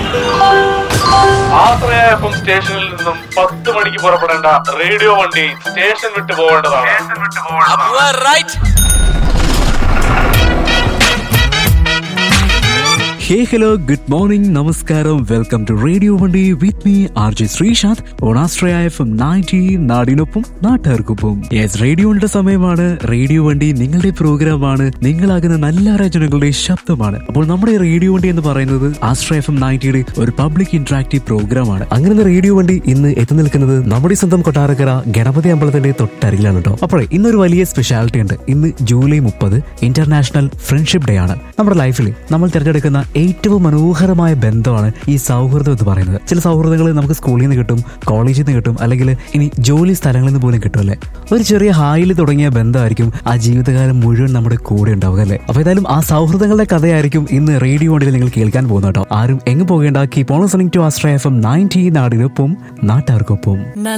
ആശ്രയ F M സ്റ്റേഷനിൽ നിന്നും പത്ത് മണിക്ക് പുറപ്പെടേണ്ട റേഡിയോ വണ്ടി സ്റ്റേഷൻ വിട്ടു പോകേണ്ടതാണ് right hey hello good morning നമസ്കാരം വെൽക്കം ടു റേഡിയോ വണ്ടി with me R J Sreesanth ഓണാസ്ട്രയ എഫ് എം നയൻറ്റി നാടിനൊപ്പം നാട്ടുകാർക്കൊപ്പം യെസ് റേഡിയോയുടെ സമയമാണ് റേഡിയോ വണ്ടി നിങ്ങളുടെ പ്രോഗ്രാമാണ് നിങ്ങളാകുന്ന നല്ല രചനകളുടെ ശബ്ദമാണ് അപ്പോൾ നമ്മുടെ റേഡിയോ വണ്ടി എന്ന് പറയുന്നത് ആസ്ട്ര എഫ് എം നയൻറ്റിയുടെ ഒരു പബ്ലിക് ഇന്ററാക്റ്റീവ് പ്രോഗ്രാമാണ് അങ്ങനെ റേഡിയോ വണ്ടി ഇന്ന് എത്തി നിൽക്കുന്നത് നമ്മുടെ സ്വന്തം കൊട്ടാരക്കര ഗണപതി അമ്പലത്തിന്റെ തൊട്ടരികിലാണ് കേട്ടോ അപ്പോഴേ ഇന്നൊരു വലിയ സ്പെഷ്യാലിറ്റി ഉണ്ട് ഇന്ന് ജൂലൈ മുപ്പത് ഇന്റർനാഷണൽ ഫ്രണ്ട്ഷിപ്പ് ഡേ ആണ് നമ്മുടെ ലൈഫിൽ നമ്മൾ തിരഞ്ഞെടുക്കുന്ന ഏറ്റവും മനോഹരമായ ബന്ധമാണ് ഈ സൗഹൃദം എന്ന് പറയുന്നത് ചില സൗഹൃദങ്ങൾ നമുക്ക് സ്കൂളിൽ നിന്ന് കിട്ടും കോളേജിൽ നിന്ന് കിട്ടും അല്ലെങ്കിൽ ഇനി ജോലി സ്ഥലങ്ങളിൽ നിന്ന് പോലും കിട്ടും അല്ലേ ഒരു ചെറിയ ഹായിൽ തുടങ്ങിയ ബന്ധമായിരിക്കും ആ ജീവിതകാലം മുഴുവൻ നമ്മുടെ കൂടെ ഉണ്ടാവുക അല്ലേ അപ്പൊ ഏതായാലും ആ സൗഹൃദങ്ങളുടെ കഥയായിരിക്കും ഇന്ന് റേഡിയോ വണ്ടിയിൽ നിങ്ങൾ കേൾക്കാൻ പോകുന്ന കേട്ടോ ആരും എങ്ങ് പോകേണ്ട keep on listening to Astra F M ninety നാടിനൊപ്പം നാട്ടുകാർക്കൊപ്പം